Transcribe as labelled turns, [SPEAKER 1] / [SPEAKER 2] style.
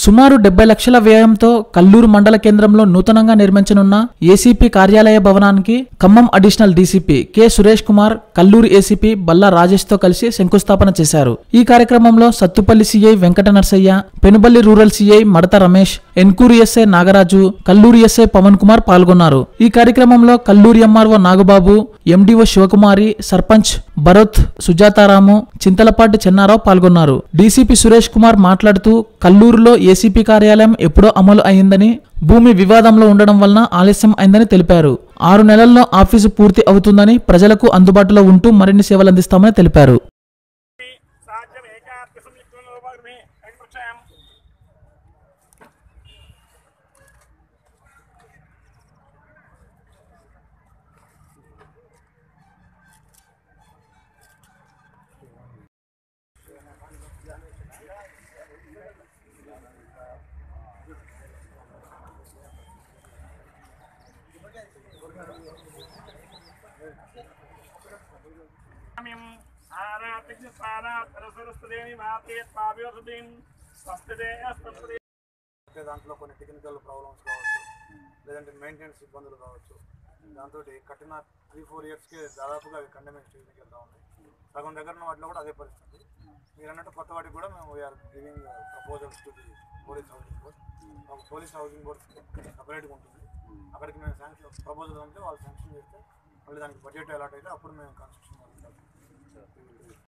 [SPEAKER 1] సుమారు డెబ్బై లక్షల వ్యయంతో కల్లూరు మండల కేంద్రంలో నూతనంగా నిర్మించనున్న ఏసీపీ కార్యాలయ భవనానికి Khammam additional DCP K Suresh Kumar Kalluru ACP Balla Rajesh తో కలిసి శంకుస్థాపన చేశారు ఈ కార్యక్రమంలో Sathupalli CI Venkata Narsaiah Penuballi rural CI Madatha Ramesh Enkoor SI Nagaraju Kalluru SI Pavan Kumar పాల్గొన్నారు ఈ కార్యక్రమంలో కల్లూరు ఎంఆర్ఓ నాగబాబు ఎండిఓ శివకుమారి సర్పంచ్ భరత్ సుజాతారాము చింతలపాటి చెన్నారావు పాల్గొన్నారు డీసీపీ సురేష్ కుమార్ మాట్లాడుతూ కల్లూరులో ఏసీపీ కార్యాలయం ఎప్పుడో అమలు అయిందని భూమి వివాదంలో ఉండడం వలన ఆలస్యం అయిందని తెలిపారు ఆరు నెలల్లో ఆఫీసు పూర్తి అవుతుందని ప్రజలకు అందుబాటులో ఉంటూ మరిన్ని సేవలు అందిస్తామని తెలిపారు
[SPEAKER 2] సాధ్యం ఏకాత్మ సంయుక్తంలోపగ్రమే వెంకటక్షయం ఆరాత్య స్వారాత్ పరసరస్తదేని మాతే పావ్యోధీన్ స్వస్థదే స్వస్థదే
[SPEAKER 3] అంటే దాంట్లో కొన్ని టెక్నికల్ ప్రాబ్లమ్స్ కావచ్చు లేదంటే మెయింటెనెన్స్ ఇబ్బందులు కావచ్చు దాంతో కట్టిన త్రీ ఫోర్ ఇయర్స్కి దాదాపుగా అవి కండెమెంట్ స్టేజ్కి వెళ్తా ఉన్నాయి సగం దగ్గర ఉన్న వాటిలో కూడా అదే పరిస్థితి మీరు అన్నట్టు కొత్త వాటికి కూడా మేము we are giving proposals to the police housing board మాకు పోలీస్ హౌసింగ్ బోర్డ్ సపరేట్గా ఉంటుంది అక్కడికి మేము శాంక్షన్ ప్రపోజల్ ఉంటే వాళ్ళు శాంక్షన్ చేస్తే మళ్ళీ దానికి బడ్జెట్ అలాట్ అయితే అప్పుడు మేము కన్స్ట్రక్షన్